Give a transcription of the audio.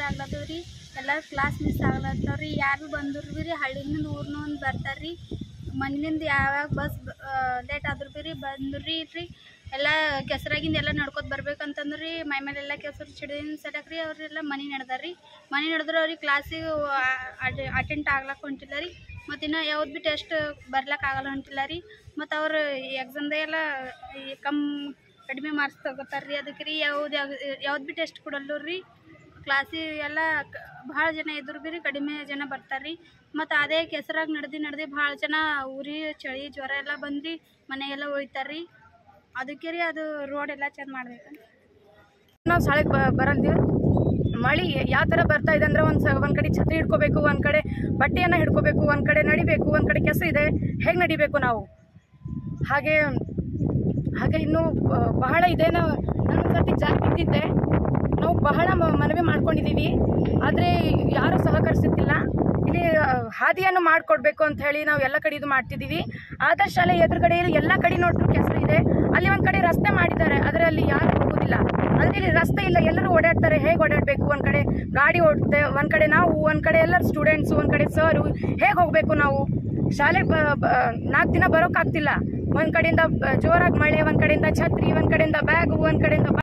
ತೊಂದರೆ ಆಗ್ಲತ್ತದ ರೀ ಎಲ್ಲರೂ ಕ್ಲಾಸ್ ಮಿಸ್ ಆಗ್ಲತ್ತವ ರೀ ಯಾರು ಬಂದ್ರು ಭೀ ರೀ ಹಳ್ಳಿನಿಂದ ಊರ್ನಿಂದ ಬರ್ತಾರೆ ರೀ ಮನೆಯಿಂದ ಯಾವಾಗ ಬಸ್ ಲೇಟ್ ಆದ್ರೂ ಭೀ ರೀ ಬಂದ್ರು ರೀ ರೀ ಎಲ್ಲ ಕೆಸರಾಗಿಂದ ಎಲ್ಲ ನಡ್ಕೊತ ಬರ್ಬೇಕಂತಂದ್ರೆ ರೀ ಮೈ ಮೇಲೆಲ್ಲ ಕೆಸರು ಚಿಡಿನ ಸಲಕ್ ರೀ ಅವರೆಲ್ಲ ಮನೆ ನಡೆದಾರ ರೀ ಮನೆ ನಡೆದ್ರೆ ಅವ್ರಿಗೆ ಕ್ಲಾಸಿಗೆ ಅಟೆಂಡ್ ಆಗ್ಲಕ್ಕೆ ಹೊಂಟಿಲ್ಲ ರೀ ಮತ್ತು ಇನ್ನು ಯಾವ್ದು ಭೀ ಟೆಸ್ಟ್ ಬರ್ಲಕ್ಕೆ ಆಗಲ್ಲ ಹೊಂಟಿಲ್ಲ ರೀ ಮತ್ತು ಅವ್ರು ಎಕ್ಸಾಮ್ದಾಗೆಲ್ಲ ಕಮ್ ಕಡಿಮೆ ಮಾರ್ಕ್ಸ್ ತಗೋತಾರೆ ರೀ ಅದಕ್ಕೆ ರೀ ಯಾವ್ದು ಯಾವ್ದು ಭೀ ಟೆಸ್ಟ್ ಕೊಡಲ್ಲ ರೀ ಕ್ಲಾಸಿಗೆಲ್ಲ ಭಾಳ ಜನ ಇದ್ರು ಭೀ ರೀ ಕಡಿಮೆ ಜನ ಬರ್ತಾರೆ ರೀ ಮತ್ತು ಅದೇ ಕೆಸರಾಗ ನಡೆದು ನಡೆದು ಭಾಳ ಜನ ಉರಿ ಚಳಿ ಜ್ವರ ಎಲ್ಲ ಬಂದು ಮನೆಗೆಲ್ಲ ಉಳಿತಾರೆ ರೀ ಅದಕ್ಕೆ ರೀ ಅದು ರೋಡ್ ಎಲ್ಲ ಚೆಂದ ಮಾಡ್ಬೇಕು ನಾವು ಶಾಲೆಗೆ ಬ ಬರಲ್ದು ಮಳೆ ಯಾವ ಥರ ಬರ್ತಾ ಇದೆ ಅಂದರೆ ಒಂದು ಸ ಒಂದು ಕಡೆ ಛತ್ರಿ ಹಿಡ್ಕೋಬೇಕು ಒಂದು ಕಡೆ ಬಟ್ಟೆಯನ್ನು ಹಿಡ್ಕೋಬೇಕು ಒಂದು ಕಡೆ ನಡಿಬೇಕು ಒಂದು ಕಡೆ ಕೆಸ ಇದೆ ಹೇಗೆ ನಡಿಬೇಕು ನಾವು ಹಾಗೆ ಹಾಗೆ ಇನ್ನೂ ಬ- ಬಹಳ ಇದೆ ನಾವು ನಾನು ಸರ್ತಿ ಜಾರಿ ಬಿದ್ದಿದ್ದೆ ನಾವು ಬಹಳ ಮ- ಮನವಿ ಮಾಡ್ಕೊಂಡಿದ್ದೀವಿ ಆದರೆ ಯಾರೂ ಸಹಕರಿಸುತ್ತಿಲ್ಲ ಇಲ್ಲಿ ಆ, ಹಾದಿಯನ್ನು ಮಾಡಿಕೊಡ್ಬೇಕು ಅಂತ ಹೇಳಿ ನಾವು ಎಲ್ಲ ಕಡೆ ಇದು ಮಾಡ್ತಿದ್ದೀವಿ ಆದರ್ಶ ಶಾಲೆ ಎದುರುಗಡೆ ಎಲ್ಲ ಕಡೆ ನೋಡಿದ್ರು ಕೆಸರು ಇದೆ ಅಲ್ಲಿ ಒಂದು ಕಡೆ ರಸ್ತೆ ಮಾಡಿದ್ದಾರೆ ಆದರೆ ಅಲ್ಲಿ ಯಾರು ಹೋಗೋದಿಲ್ಲ ಆದರೆ ಇಲ್ಲಿ ರಸ್ತೆ ಇಲ್ಲ ಎಲ್ಲರೂ ಓಡಾಡ್ತಾರೆ ಹೇಗೆ ಓಡಾಡಬೇಕು ಒಂದು ಕಡೆ ಗಾಡಿ ಓಡುತ್ತೆ ಒಂದು ಕಡೆ ನಾವು ಒಂದು ಕಡೆ ಎಲ್ಲರೂ ಸ್ಟೂಡೆಂಟ್ಸು ಒಂದು ಕಡೆ ಸರು ಹೇಗೆ ಹೋಗಬೇಕು ನಾವು ಶಾಲೆಗೆ ಬ ನಾಲ್ಕು ದಿನ ಬರೋಕ್ಕಾಗ್ತಿಲ್ಲ ಒಂದು ಕಡೆಯಿಂದ ಬ- ಜೋರಾಗಿ ಮಳೆ ಒಂದು ಕಡೆಯಿಂದ ಛತ್ರಿ ಒಂದು ಕಡೆಯಿಂದ ಬ್ಯಾಗು ಒಂದು ಕಡೆಯಿಂದ